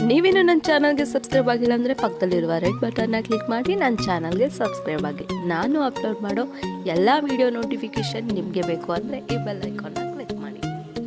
ನೀವೇನು ನನ್ನ ಚಾನಲ್ಗೆ ಸಬ್ಸ್ಕ್ರೈಬ್ ಆಗಿಲ್ಲ ಅಂದರೆ ಪಕ್ಕದಲ್ಲಿರುವ ರೆಡ್ ಬಟನ್ನ ಕ್ಲಿಕ್ ಮಾಡಿ ನನ್ನ ಚಾನಲ್ಗೆ ಸಬ್ಸ್ಕ್ರೈಬ್ ಆಗಿ ನಾನು ಅಪ್ಲೋಡ್ ಮಾಡೋ ಎಲ್ಲ ವಿಡಿಯೋ ನೋಟಿಫಿಕೇಷನ್ ನಿಮಗೆ ಬೇಕು ಅಂದರೆ ಈ ಬೆಲ್ ಐಕಾನ್ನ ಕ್ಲಿಕ್ ಮಾಡಿ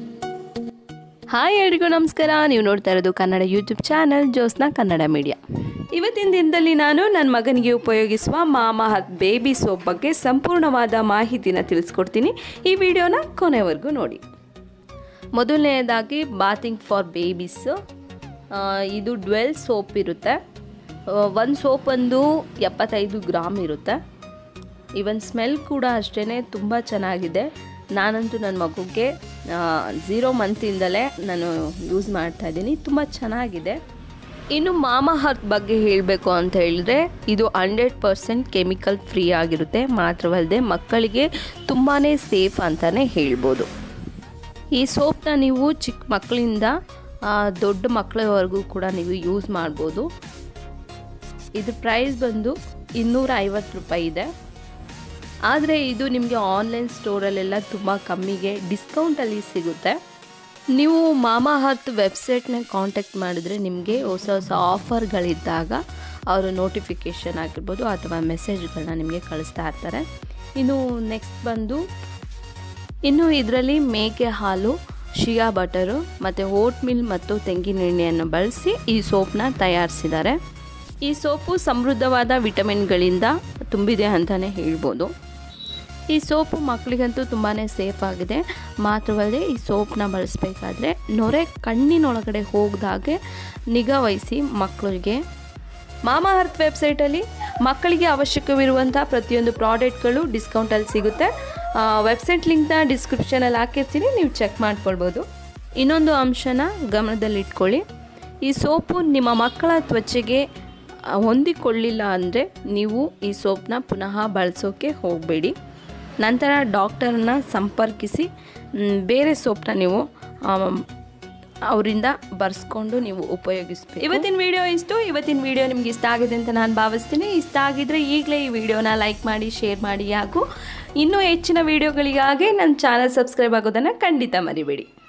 ಹಾಯ್ ಎಲ್ರಿಗೂ ನಮಸ್ಕಾರ ನೀವು ನೋಡ್ತಾ ಇರೋದು Kannada YouTube channel Josna Kannada media ಇವತ್ತಿನ ದಿನದಲ್ಲಿ ನಾನು ನನ್ನ ಮಗನಿಗೆ ಉಪಯೋಗಿಸುವ ಮಾಮಾ ಹತ್ ಬೇಬಿ ಸೋಪ್ ಬಗ್ಗೆ ಸಂಪೂರ್ಣವಾದ ಮಾಹಿತಿನ ತಿಳಿಸ್ಕೊಡ್ತೀನಿ ಈ ವಿಡಿಯೋನ ಕೊನೆವರೆಗೂ ನೋಡಿ ಮೊದಲನೇದಾಗಿ ಬಾತಿಂಗ್ ಫಾರ್ ಬೇಬೀಸು ಇದು ಡ್ವೆಲ್ ಸೋಪ್ ಇರುತ್ತೆ ಒಂದು ಸೋಪ್ ಒಂದು ಎಪ್ಪತ್ತೈದು ಗ್ರಾಮ್ ಇರುತ್ತೆ ಇವನ್ ಸ್ಮೆಲ್ ಕೂಡ ಅಷ್ಟೇ ತುಂಬ ಚೆನ್ನಾಗಿದೆ ನಾನಂತೂ ನನ್ನ ಮಗುಗೆ ಝೀರೋ ಮಂತಿಂದಲೇ ನಾನು ಯೂಸ್ ಮಾಡ್ತಾ ಇದ್ದೀನಿ ತುಂಬ ಚೆನ್ನಾಗಿದೆ ಇನ್ನು ಮಾಮಾ ಹರ್ತ್ ಬಗ್ಗೆ ಹೇಳಬೇಕು ಅಂತ ಹೇಳಿದ್ರೆ ಇದು ಹಂಡ್ರೆಡ್ ಪರ್ಸೆಂಟ್ ಕೆಮಿಕಲ್ ಫ್ರೀ ಆಗಿರುತ್ತೆ ಮಾತ್ರವಲ್ಲದೆ ಮಕ್ಕಳಿಗೆ ತುಂಬಾ ಸೇಫ್ ಅಂತಲೇ ಹೇಳ್ಬೋದು ಈ ಸೋಪ್ನ ನೀವು ಚಿಕ್ಕ ಮಕ್ಕಳಿಂದ ಆ, ದೊಡ್ಡ ಮಕ್ಕಳವರೆಗೂ ಕೂಡ ನೀವು ಯೂಸ್ ಮಾಡ್ಬೋದು ಇದ್ರ ಪ್ರೈಸ್ ಬಂದು ಇನ್ನೂರ ಐವತ್ತು ರೂಪಾಯಿ ಇದೆ ಆದರೆ ಇದು ನಿಮಗೆ ಆನ್ಲೈನ್ ಸ್ಟೋರಲ್ಲೆಲ್ಲ ತುಂಬ ಕಮ್ಮಿಗೆ ಡಿಸ್ಕೌಂಟಲ್ಲಿ ಸಿಗುತ್ತೆ ನೀವು ಮಾಮಾ ಹರ್ತ್ ವೆಬ್ಸೈಟ್ನ ಕಾಂಟ್ಯಾಕ್ಟ್ ಮಾಡಿದ್ರೆ ನಿಮಗೆ ಹೊಸ ಹೊಸ ಆಫರ್ಗಳಿದ್ದಾಗ ಅವರು ನೋಟಿಫಿಕೇಷನ್ ಆಗಿರ್ಬೋದು ಅಥವಾ ಮೆಸೇಜ್ಗಳನ್ನ ನಿಮಗೆ ಕಳಿಸ್ತಾ ಇರ್ತಾರೆ ಇನ್ನು ನೆಕ್ಸ್ಟ್ ಬಂದು ಇನ್ನು ಇದರಲ್ಲಿ ಮೇಕೆ ಹಾಲು ಶಿಯಾ ಬಟರು ಮತ್ತು ಓಟ್ ಮಿಲ್ ಮತ್ತು ತೆಂಗಿನ ಎಣ್ಣೆಯನ್ನು ಬಳಸಿ ಈ ಸೋಪ್ನ ತಯಾರಿಸಿದ್ದಾರೆ ಈ ಸೋಪು ಸಮೃದ್ಧವಾದ ವಿಟಮಿನ್ಗಳಿಂದ ತುಂಬಿದೆ ಅಂತಲೇ ಹೇಳ್ಬೋದು ಈ ಸೋಪು ಮಕ್ಕಳಿಗಂತೂ ತುಂಬಾ ಸೇಫ್ ಆಗಿದೆ ಮಾತ್ರವಲ್ಲದೆ ಈ ಸೋಪ್ನ ಬಳಸಬೇಕಾದ್ರೆ ನೊರೆ ಕಣ್ಣಿನೊಳಗಡೆ ಹೋಗದಾಗೆ ನಿಗಾ ವಹಿಸಿ ಮಕ್ಕಳಿಗೆ ಮಾಮಾ ಅರ್ತ್ ವೆಬ್ಸೈಟಲ್ಲಿ ಮಕ್ಕಳಿಗೆ ಅವಶ್ಯಕವಿರುವಂಥ ಪ್ರತಿಯೊಂದು ಪ್ರಾಡಕ್ಟ್ಗಳು ಡಿಸ್ಕೌಂಟಲ್ಲಿ ಸಿಗುತ್ತೆ ವೆಬ್ಸೈಟ್ ಲಿಂಕ್ನ ಡಿಸ್ಕ್ರಿಪ್ಷನಲ್ಲಿ ಹಾಕಿರ್ತೀನಿ ನೀವು ಚೆಕ್ ಮಾಡ್ಕೊಳ್ಬೋದು ಇನ್ನೊಂದು ಅಂಶನ ಗಮನದಲ್ಲಿಟ್ಕೊಳ್ಳಿ ಈ ಸೋಪು ನಿಮ್ಮ ಮಕ್ಕಳ ತ್ವಚೆಗೆ ಆ, ಹೊಂದಿಕೊಳ್ಳಿಲ್ಲ ಅಂದರೆ ನೀವು ಈ ಸೋಪ್ನ ಪುನಃ ಬಳಸೋಕ್ಕೆ ಹೋಗಬೇಡಿ ನಂತರ ಡಾಕ್ಟರನ್ನ ಸಂಪರ್ಕಿಸಿ ಮ್, ಬೇರೆ ಸೋಪ್ನ ನೀವು ಆಮ್, ಅವರಿಂದ ಬರ್ಸ್ಕೊಂಡು ನೀವು ಉಪಯೋಗಿಸ್ಬೇಕು ಇವತ್ತಿನ ವಿಡಿಯೋ ಇಷ್ಟು ಇವತ್ತಿನ ವಿಡಿಯೋ ನಿಮ್ಗೆ ಇಷ್ಟ ಆಗಿದೆ ಅಂತ ನಾನು ಭಾವಿಸ್ತೀನಿ ಇಷ್ಟ ಆಗಿದ್ರೆ ಈಗಲೇ ಈ ವಿಡಿಯೋನ ಲೈಕ್ ಮಾಡಿ ಶೇರ್ ಮಾಡಿ ಹಾಗೂ ಇನ್ನೂ ಹೆಚ್ಚಿನ ವಿಡಿಯೋಗಳಿಗಾಗಿ ನನ್ನ ಚಾನಲ್ ಸಬ್ಸ್ಕ್ರೈಬ್ ಆಗೋದನ್ನು ಖಂಡಿತ ಮರಿಬೇಡಿ